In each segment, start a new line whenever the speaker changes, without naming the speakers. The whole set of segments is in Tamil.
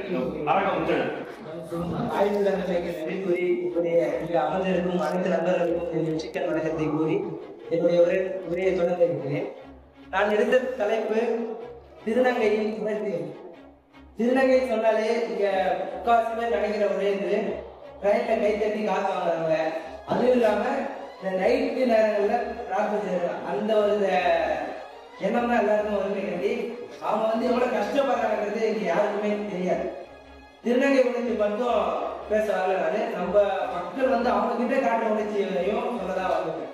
அரங்கம் உங்கள்
ஆயுத தண்டனைக்கு நன்றி கூறி இப்படி இங்கு அமர்ந்திருக்கும் அனைத்து நண்பர்களுக்கும் என் சிக்கன் வணக்கத்தை கூறி என்னுடைய உரை உரையை தொடர்ந்து இருக்கிறேன் நான் எடுத்த தலைப்பு திருநங்கையின் உணர்த்தியல் திருநங்கை சொன்னாலே இங்க முக்காவாசி பேர் நினைக்கிற ஒரே இது ட்ரெயின்ல கை தட்டி காசு வாங்குறாங்க அதுவும் இல்லாம இந்த நைட்டு நேரங்கள்ல பிரார்த்தனை செய்யறாங்க அந்த ஒரு இத- எண்ணம் தான் எல்லாருக்கும் வருமே அவங்க வந்து எவ்வளவு கஷ்டப்படுறாங்கிறது இங்க யாருக்குமே தெரியாது திருநங்கை உணர்ச்சி மட்டும் பேச வரல நானு நம்ம மக்கள் வந்து அவங்க கிட்ட காட்டுற உணர்ச்சியையும் சொல்லதான் வருவேன்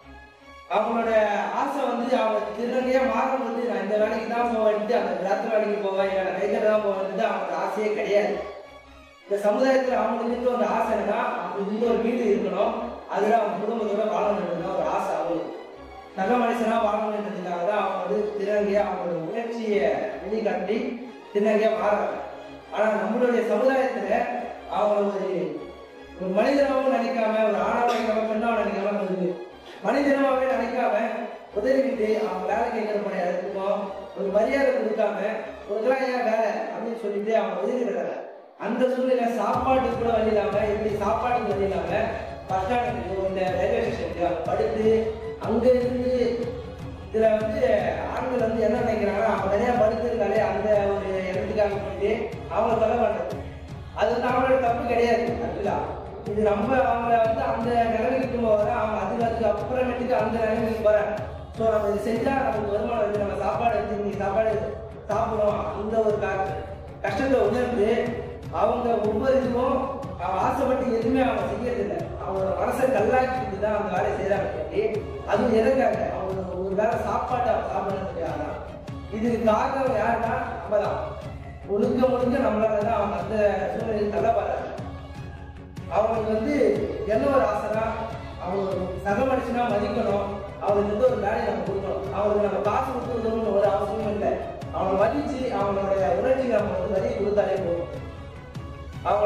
அவங்களோட ஆசை வந்து அவங்க திருநங்கையா மாறும்போது நான் இந்த வேலைக்கு தான் போவேன்ட்டு அந்த கிராத்த வேலைக்கு போவேன் இல்லை கைத்தட தான் போவேன்ட்டு அவங்களோட ஆசையே கிடையாது இந்த சமுதாயத்துல அவங்களுக்கு இருக்க ஒரு ஆசை என்னன்னா அவங்களுக்கு ஒரு வீடு இருக்கணும் அதுல அவங்க குடும்பத்தோட வாழணும்னு ஒரு ஆசை அவங்களுக்கு சக மனுஷனா வாழணுன்றதுக்காக தான் அவங்க வந்து திருநங்கையா அவங்களோட உணர்ச்சியை வெளிக்காட்டி திருநங்கையா மாறுறாங்க ஆனா நம்மளுடைய சமுதாயத்துல அவங்க ஒரு ஒரு மனிதனாவும் நினைக்காம ஒரு ஆணாவும் நினைக்காம பெண்ணாவும் நினைக்காம ஒரு மனிதனாவே நினைக்காம உதவிட்டு அவங்க வேலை கேட்கிற போன இடத்துக்கும் ஒரு மரியாதை கொடுக்காம உனக்குலாம் ஏன் வேலை அப்படின்னு சொல்லிட்டு அவங்க ஒதுக்கிடுறாங்க அந்த சூழ்நிலை சாப்பாட்டுக்கு கூட வழி இல்லாம எப்படி சாப்பாட்டுக்கு வழி இல்லாம பஸ் ஸ்டாண்டுக்கு இந்த ரயில்வே ஸ்டேஷனுக்கு அவங்க படுத்து அங்க இருந்து இதுல வந்து ஆண்கள் வந்து என்ன நினைக்கிறாங்கன்னா அவங்க நிறைய படுத்திருக்காலே அந்த ஒரு இடத்துக்காக போயிட்டு அவங்க சொல்ல மாட்டாங்க அது வந்து அவங்களோட தப்பு கிடையாது ஆக்சுவலா இது நம்ம அவங்கள வந்து அந்த நிலைமைக்கு போகிற அவங்க அதுக்கு அதுக்கு அப்புறமேட்டுக்கு அந்த நிலைமைக்கு போறாங்க ஸோ நம்ம இது செஞ்சா நமக்கு வருமானம் இருக்கு நம்ம சாப்பாடு வச்சு இன்னைக்கு சாப்பாடு சாப்பிடும் அந்த ஒரு க- கஷ்டத்தை உணர்ந்து அவங்க ஒவ்வொரு இதுவும் அவங்க ஆசைப்பட்டு எதுவுமே அவங்க செய்யறதில்லை அவங்களோட மனசை கல்லாக்கிட்டு தான் அந்த வேலையை செய்யறாங்க அதுவும் எதுக்காக அவங்க ஒரு வேளை சாப்பாட்டை அவங்க சாப்பிடுறதுக்காக தான் இதுக்கு காரணம் யாருன்னா நம்ம தான் முழுக்க முழுக்க நம்மளால தான் அவங்க அந்த சூழ்நிலையில் தள்ளப்படுறாங்க அவங்களுக்கு வந்து என்ன ஒரு ஆசைனா அவங்க ஒரு சக மனுஷனா மதிக்கணும் அவங்களுக்கு வந்து ஒரு வேலையை நம்ம கொடுக்கணும் அவங்களுக்கு நம்ம காசு கொடுக்கணும்னு ஒரு அவசியமும் இல்லை அவங்களை மதிச்சு அவங்களுடைய உணர்ச்சிக்கு நம்ம வந்து வரி கொடுத்தாலே போதும் அவங்கள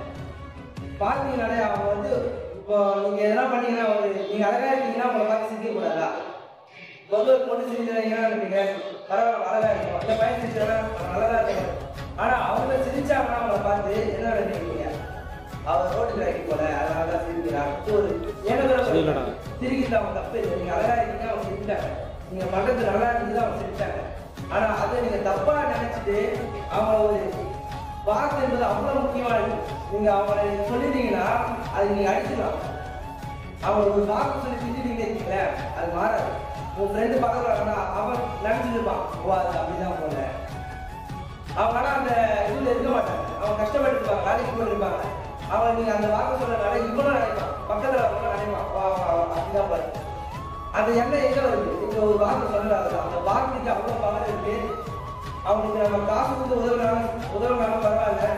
பார்த்தீங்கனாலே அவங்க வந்து இப்போ நீங்க எதனா பண்ணீங்கன்னா ஒரு நீங்க அழகா இருக்கீங்கன்னா உங்களை பார்த்து சிரிக்க கூடாதா பொது பொண்ணு சிரிச்சாங்கன்னா நீங்க பரவாயில்ல அழகா இருக்கும் அந்த பையன் சிரிச்சானா நல்லதா இருக்கும் ஆனா அவங்க சிரிச்சாங்கன்னா அவங்கள பார்த்து என்ன நினைக்கிறீங்க அவர் ரோட்டுக்கு இறக்கி போல அதனால தான் சிரிக்கிறான் ஒரு ஏனோ சிரிக்கிறது அவங்க தப்பு இல்லை நீங்க அழகா இருக்கீங்க அவங்க சிரிச்சாங்க நீங்க பக்கத்து நல்லா இருந்தது அவங்க சிரிச்சாங்க ஆனா அதை நீங்க தப்பா நினைச்சிட்டு அவங்க ஒரு வார்த்தை என்பது அவ்வளவு முக்கியமானது நீங்க அவங்களை சொல்லிட்டீங்கன்னா அது நீங்க அடிச்சிடலாம் அவங்க ஒரு வார்த்தை சொல்லி திட்டிட்டீங்க வச்சுங்களேன் அது மாறாது உன் ஃப்ரெண்டு பக்கத்துல வரானா அவன் நினைச்சிருப்பான் ஓ அது அப்படிதான் போல அவங்க ஆனா அந்த இதுல இருக்க மாட்டாங்க அவங்க கஷ்டப்பட்டு இருப்பாங்க வேலைக்கு போய் இருப்பாங்க அவங்க நீங்க அந்த வார்த்தை சொல்றதுனால இவனும் நினைப்பான் பக்கத்துல வரவங்க நினைப்பான் வா வா வா, அப்படிதான் பாரு அந்த எண்ணம் எங்க வருது நீங்க ஒரு வார்த்தை சொல்றாங்க அந்த வார்த்தைக்கு அவ்வளவு பவர் இருக்கு அவங்களுக்கு நம்ம காசு கொடுத்து உதவுனாலும் உதவுனாலும் பரவாயில்ல